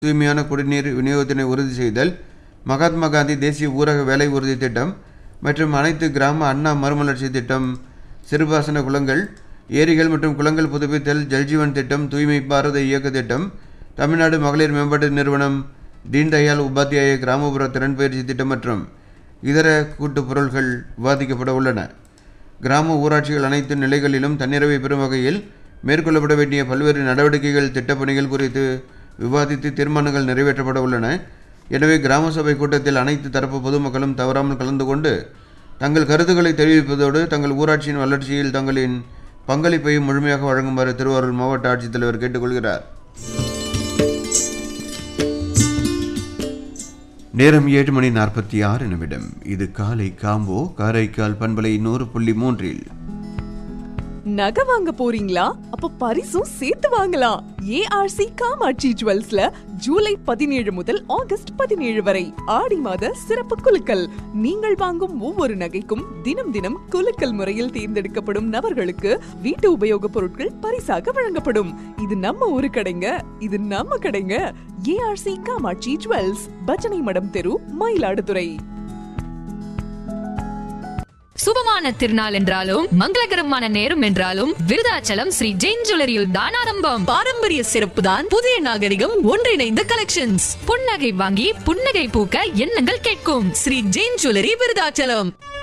தூய்மையான குடிநீர் விநியோகத்தினை உறுதி செய்தல் மகாத்மா காந்தி தேசிய ஊரக வேலை உறுதி திட்டம் மற்றும் அனைத்து கிராம அண்ணா மறுமலர்ச்சி திட்டம் சிறுபாசன குளங்கள் ஏரிகள் மற்றும் குளங்கள் புதுப்பித்தல் ஜல்ஜீவன் திட்டம் தூய்மை பாரத இயக்க திட்டம் தமிழ்நாடு மகளிர் மேம்பாட்டு நிறுவனம் தீன்தயாள் உபாத்தியாய கிராமப்புற திறன் பயிற்சி திட்டம் மற்றும் இதர கூட்டுப் பொருள்கள் விவாதிக்கப்பட உள்ளன கிராம ஊராட்சிகள் அனைத்து நிலைகளிலும் தன்னிறைவை பெறும் வகையில் மேற்கொள்ளப்பட வேண்டிய பல்வேறு நடவடிக்கைகள் திட்டப்பணிகள் குறித்து விவாதித்து தீர்மானங்கள் நிறைவேற்றப்பட உள்ளன எனவே கிராம சபை கூட்டத்தில் அனைத்து தரப்பு பொதுமக்களும் தவறாமல் கலந்து கொண்டு தங்கள் கருத்துக்களை தெரிவிப்பதோடு தங்கள் ஊராட்சியின் வளர்ச்சியில் தங்களின் பங்களிப்பையும் முழுமையாக வழங்குமாறு திருவாரூர் மாவட்ட ஆட்சித்தலைவர் கேட்டுக்கொள்கிறார் நேரம் ஏழு மணி நாற்பத்தி ஆறு நிமிடம் இது காலை காம்போ காரைக்கால் பண்பலை நூறு புள்ளி மூன்றில் நகை வாங்க போறீங்களா அப்ப பரிசும் சேர்த்து வாங்கலாம் ஏஆர்சி காமாட்சி ஜுவல்ஸ்ல ஜூலை பதினேழு முதல் ஆகஸ்ட் பதினேழு வரை ஆடி மாத சிறப்பு குலுக்கல் நீங்கள் வாங்கும் ஒவ்வொரு நகைக்கும் தினம் தினம் குலுக்கல் முறையில் தேர்ந்தெடுக்கப்படும் நபர்களுக்கு வீட்டு உபயோகப் பொருட்கள் பரிசாக வழங்கப்படும் இது நம்ம ஊரு கடைங்க இது நம்ம கடைங்க ஏஆர்சி காமாட்சி ஜுவல்ஸ் பஜனை மடம் தெரு மயிலாடுதுறை சுபமான திருநாள் என்றாலும் மங்களகரமான நேரம் என்றாலும் விருதாச்சலம் ஸ்ரீ ஜெயின் ஜுவல்லரியில் தான் ஆரம்பம் பாரம்பரிய சிறப்பு தான் புதிய நாகரிகம் ஒன்றிணைந்த கலெக்ஷன்ஸ் புன்னகை வாங்கி புன்னகை பூக்க எண்ணங்கள் கேட்கும் ஸ்ரீ ஜெயின் ஜுவல்லரி விருதாச்சலம்